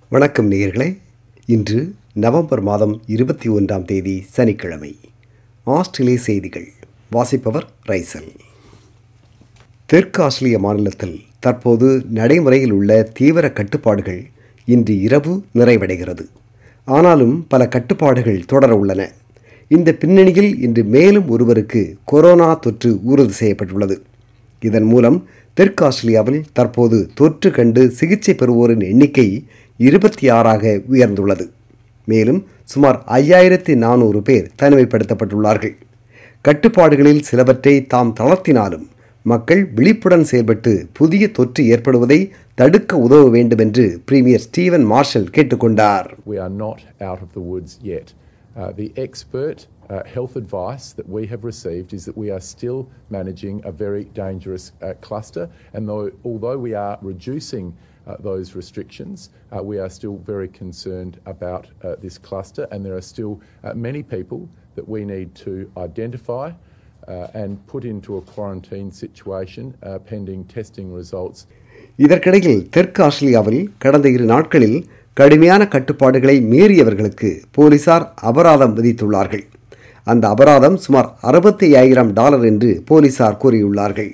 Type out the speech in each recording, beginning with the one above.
வணக்கம் நேயர்களே இன்று நவம்பர் மாதம் இருபத்தி ஒன்றாம் தேதி சனிக்கிழமை ஆஸ்திரேலிய செய்திகள் வாசிப்பவர் ரைசல் தெற்கு ஆஸ்திரேலிய மாநிலத்தில் தற்போது நடைமுறையில் உள்ள தீவிர கட்டுப்பாடுகள் இன்று இரவு நிறைவடைகிறது ஆனாலும் பல கட்டுப்பாடுகள் தொடர உள்ளன இந்த பின்னணியில் இன்று மேலும் ஒருவருக்கு கொரோனா தொற்று உறுதி செய்யப்பட்டுள்ளது இதன் மூலம் தெற்கு ஆஸ்திரேலியாவில் தற்போது தொற்று கண்டு சிகிச்சை பெறுவோரின் எண்ணிக்கை இருபத்தி ஆறாக உயர்ந்துள்ளது மேலும் சுமார் ஐயாயிரத்தி நானூறு பேர் தனிமைப்படுத்தப்பட்டுள்ளார்கள் கட்டுப்பாடுகளில் சிலவற்றை தாம் தளர்த்தினாலும் மக்கள் விழிப்புடன் செயல்பட்டு புதிய தொற்று ஏற்படுவதை தடுக்க உதவ வேண்டும் என்று பிரீமியர் ஸ்டீவன் மார்ஷல் கேட்டுக்கொண்டார் We are not out of the woods yet. Uh, the expert uh, health advice that we have received is that we are still managing a very dangerous uh, cluster, and though, although we are reducing uh, those restrictions, uh, we are still very concerned about uh, this cluster, and there are still uh, many people that we need to identify uh, and put into a quarantine situation uh, pending testing results. இதற்கிடையில் தெற்கு ஆஸ்திரேலியாவில் கடந்த இரு நாட்களில் கடுமையான கட்டுப்பாடுகளை மீறியவர்களுக்கு போலீசார் அபராதம் விதித்துள்ளார்கள் அந்த அபராதம் சுமார் அறுபத்தி ஐயாயிரம் டாலர் என்று போலீசார் கூறியுள்ளார்கள்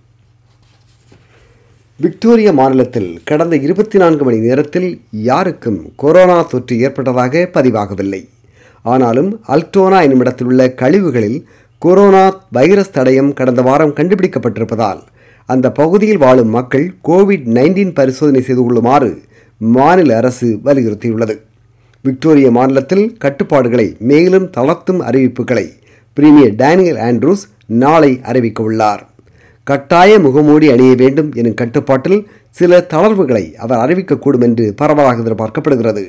விக்டோரியா மாநிலத்தில் கடந்த இருபத்தி நான்கு மணி நேரத்தில் யாருக்கும் கொரோனா தொற்று ஏற்பட்டதாக பதிவாகவில்லை ஆனாலும் அல்டோனா என்னுமிடத்தில் உள்ள கழிவுகளில் கொரோனா வைரஸ் தடயம் கடந்த வாரம் கண்டுபிடிக்கப்பட்டிருப்பதால் அந்த பகுதியில் வாழும் மக்கள் கோவிட் நைன்டீன் பரிசோதனை செய்து கொள்ளுமாறு மாநில அரசு வலியுறுத்தியுள்ளது விக்டோரியா மாநிலத்தில் கட்டுப்பாடுகளை மேலும் தளர்த்தும் அறிவிப்புகளை பிரீமியர் டேனியல் ஆண்ட்ரூஸ் நாளை அறிவிக்க உள்ளார் கட்டாய முகமூடி அணிய வேண்டும் எனும் கட்டுப்பாட்டில் சில தளர்வுகளை அவர் அறிவிக்கக்கூடும் என்று பரவலாக எதிர்பார்க்கப்படுகிறது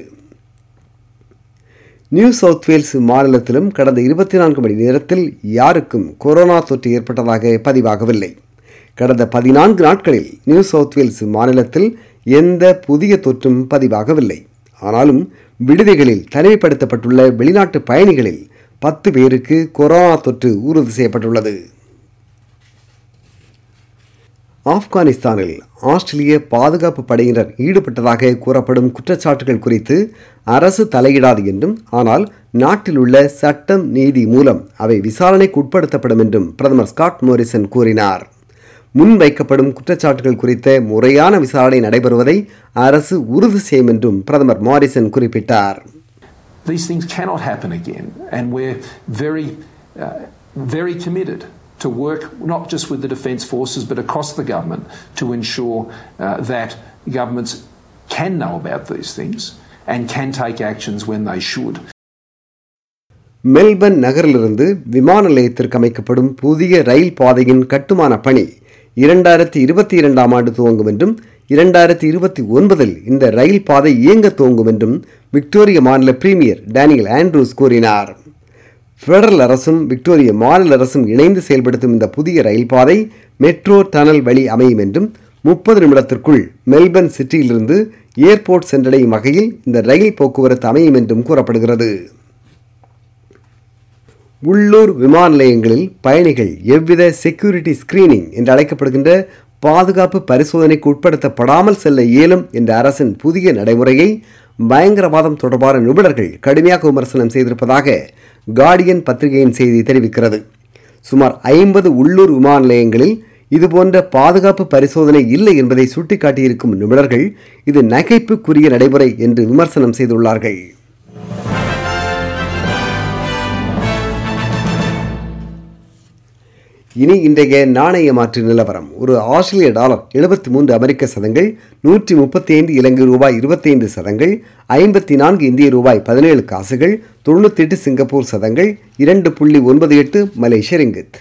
நியூ சவுத் வேல்ஸ் மாநிலத்திலும் கடந்த இருபத்தி நான்கு மணி நேரத்தில் யாருக்கும் கொரோனா தொற்று ஏற்பட்டதாக பதிவாகவில்லை கடந்த பதினான்கு நாட்களில் நியூ சவுத் வேல்ஸ் மாநிலத்தில் எந்த புதிய தொற்றும் பதிவாகவில்லை ஆனாலும் விடுதிகளில் தனிமைப்படுத்தப்பட்டுள்ள வெளிநாட்டு பயணிகளில் பத்து பேருக்கு கொரோனா தொற்று உறுதி செய்யப்பட்டுள்ளது ஆப்கானிஸ்தானில் ஆஸ்திரேலிய பாதுகாப்பு படையினர் ஈடுபட்டதாக கூறப்படும் குற்றச்சாட்டுகள் குறித்து அரசு தலையிடாது என்றும் ஆனால் நாட்டில் உள்ள சட்டம் நீதி மூலம் அவை விசாரணைக்கு உட்படுத்தப்படும் என்றும் பிரதமர் ஸ்காட் மோரிசன் கூறினார் முன்வைக்கப்படும் குற்றச்சாட்டுகள் குறித்த முறையான விசாரணை நடைபெறுவதை அரசு உறுதி செய்யும் என்றும் பிரதமர் மாரிசன் குறிப்பிட்டார் These things cannot happen again, and we're very, uh, very committed to work not just with the Defence Forces but across the government to ensure uh, that governments can know about these things and can take actions when they should. Melbourne நகரிலிருந்து விமான நிலையத்திற்கு அமைக்கப்படும் புதிய ரயில் பாதையின் கட்டுமான பணி இரண்டாயிரத்தி இருபத்தி இரண்டாம் ஆண்டு துவங்கும் என்றும் இரண்டாயிரத்தி இருபத்தி ஒன்பதில் இந்த ரயில் பாதை இயங்க துவங்கும் என்றும் விக்டோரிய மாநில பிரீமியர் டேனியல் ஆண்ட்ரூஸ் கூறினார் பெடரல் அரசும் விக்டோரிய மாநில அரசும் இணைந்து செயல்படுத்தும் இந்த புதிய ரயில் பாதை மெட்ரோ டனல் வழி அமையும் என்றும் முப்பது நிமிடத்திற்குள் மெல்பர்ன் சிட்டியிலிருந்து ஏர்போர்ட் சென்றடையும் வகையில் இந்த ரயில் போக்குவரத்து அமையும் என்றும் கூறப்படுகிறது உள்ளூர் விமான நிலையங்களில் பயணிகள் எவ்வித செக்யூரிட்டி ஸ்கிரீனிங் என்று அழைக்கப்படுகின்ற பாதுகாப்பு பரிசோதனைக்கு உட்படுத்தப்படாமல் செல்ல இயலும் என்ற அரசின் புதிய நடைமுறையை பயங்கரவாதம் தொடர்பான நிபுணர்கள் கடுமையாக விமர்சனம் செய்திருப்பதாக கார்டியன் பத்திரிகையின் செய்தி தெரிவிக்கிறது சுமார் ஐம்பது உள்ளூர் விமான நிலையங்களில் இதுபோன்ற பாதுகாப்பு பரிசோதனை இல்லை என்பதை சுட்டிக்காட்டியிருக்கும் நிபுணர்கள் இது நகைப்புக்குரிய நடைமுறை என்று விமர்சனம் செய்துள்ளார்கள் இனி இன்றைய நாணய மாற்று நிலவரம் ஒரு ஆஸ்திரேலிய டாலர் எழுபத்தி மூன்று அமெரிக்க சதங்கள் நூற்றி முப்பத்தி ஐந்து இலங்கை ரூபாய் இருபத்தி ஐந்து சதங்கள் ஐம்பத்தி நான்கு இந்திய ரூபாய் பதினேழு காசுகள் தொண்ணூற்றி எட்டு சிங்கப்பூர் சதங்கள் இரண்டு புள்ளி ஒன்பது எட்டு மலேசிய ரிங்கித்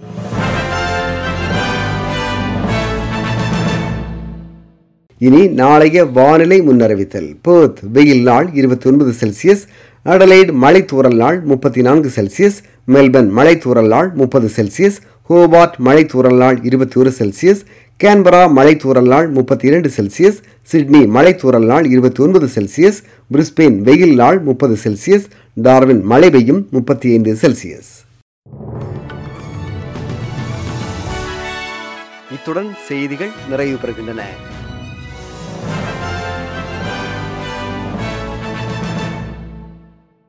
இனி நாளைய வானிலை முன்னறிவித்தல் பேர்த் வெயில் நாள் இருபத்தி ஒன்பது செல்சியஸ் அடலைட் மழை தூறல் நாள் முப்பத்தி நான்கு செல்சியஸ் மெல்பர்ன் மழை தூறல் நாள் முப்பது செல்சியஸ் ஹோபார்ட் மழை தூறல் நாள் இருபத்தி ஒரு செல்சியஸ் கேன்பரா மழை தூறல் நாள் முப்பத்தி இரண்டு செல்சியஸ் சிட்னி மழை தூறல் நாள் இருபத்தி ஒன்பது செல்சியஸ் பிரிஸ்பெயின் வெயில் நாள் முப்பது செல்சியஸ் டார்வின் மழை பெய்யும் முப்பத்தி ஐந்து செல்சியஸ் இத்துடன் செய்திகள் நிறைவு பெறுகின்றன